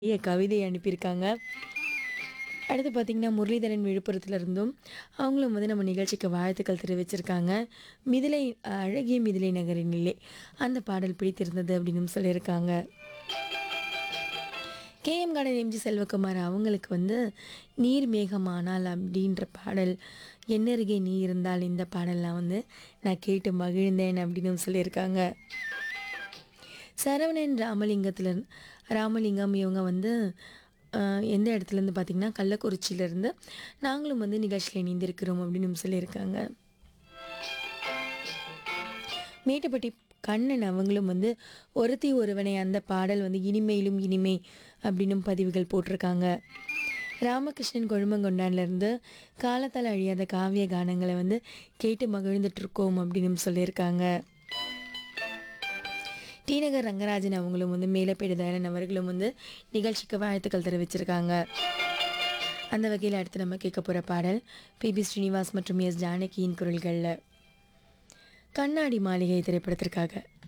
நிறைய கவிதை அனுப்பியிருக்காங்க அடுத்து பார்த்திங்கன்னா முரளிதரன் விழுப்புரத்துல இருந்தும் அவங்களும் வந்து நம்ம நிகழ்ச்சிக்கு வாழ்த்துக்கள் தெரிவிச்சிருக்காங்க மிதிலை அழகிய மிதிலை நகரினிலே அந்த பாடல் பிடித்திருந்தது அப்படின்னு சொல்லியிருக்காங்க கேஎம் கார்டன் எம்ஜி செல்வகுமார் அவங்களுக்கு வந்து நீர் மேகமானால் அப்படின்ற பாடல் என்னருகே நீ இருந்தால் இந்த பாடல்லாம் வந்து நான் கேட்டு மகிழ்ந்தேன் அப்படின்னு சொல்லியிருக்காங்க சரவணன் ராமலிங்கத்தில் ராமலிங்கம் இவங்க வந்து அஹ், எந்த இடத்துலேருந்து பார்த்திங்கன்னா கள்ளக்குறிச்சியிலேருந்து நாங்களும் வந்து நிகழ்ச்சியில் இணைந்திருக்கிறோம் அப்படின்னு சொல்லியிருக்காங்க மேட்டுப்பட்டி கண்ணன் அவங்களும் வந்து ஒருத்தி ஒருவனை அந்த பாடல் வந்து இனிமையிலும் இனிமை அப்படின்னும் பதிவுகள் போட்டிருக்காங்க ராமகிருஷ்ணன் கொழுமங்கொண்டான்லேருந்து காலத்தால் அழியாத காவிய கானங்களை வந்து கேட்டு மகிழ்ந்துட்டு இருக்கோம் அப்படின்னு சொல்லியிருக்காங்க டிநகர் ரங்கராஜன் அவங்களும் வந்து மேலப்பேடு தயாரன் அவர்களும் வந்து நிகழ்ச்சிக்கு வாழ்த்துக்கள் தெரிவிச்சிருக்காங்க அந்த வகையில் அடுத்து நம்ம கேட்க போகிற பாடல் பிபி ஸ்ரீனிவாஸ் மற்றும் எஸ் ஜானகியின் குரல்களில் கண்ணாடி மாளிகை திரைப்படத்திற்காக